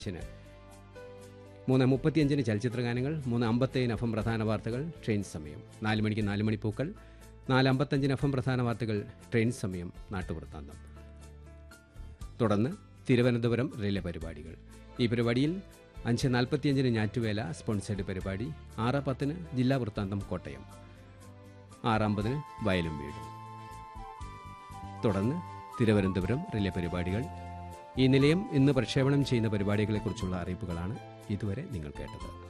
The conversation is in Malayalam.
അഞ്ചിന് മൂന്ന് മുപ്പത്തിയഞ്ചിന് ചലച്ചിത്രഗാനങ്ങൾ മൂന്ന് അമ്പത്തേഴിന് എഫ് എം പ്രധാന വാർത്തകൾ ട്രെയിൻ സമയം നാല് മണിക്ക് നാല് മണിപ്പൂക്കൾ നാല് അമ്പത്തഞ്ചിന് എഫ് എം പ്രധാന വാർത്തകൾ ട്രെയിൻ സമയം നാട്ടുവൃത്താന്തം തുടർന്ന് തിരുവനന്തപുരം റിലേ പരിപാടികൾ ഈ പരിപാടിയിൽ അഞ്ച് നാൽപ്പത്തിയഞ്ചിന് ഞാറ്റുവേല സ്പോൺസേഡ് പരിപാടി ആറ് പത്തിന് ജില്ലാ വൃത്താന്തം കോട്ടയം ആറമ്പതിന് വയലും വീടും തുടർന്ന് തിരുവനന്തപുരം റിലേ പരിപാടികൾ ഈ നിലയം ഇന്ന് പ്രക്ഷേപണം ചെയ്യുന്ന പരിപാടികളെക്കുറിച്ചുള്ള അറിയിപ്പുകളാണ് ഇതുവരെ നിങ്ങൾ കേട്ടത്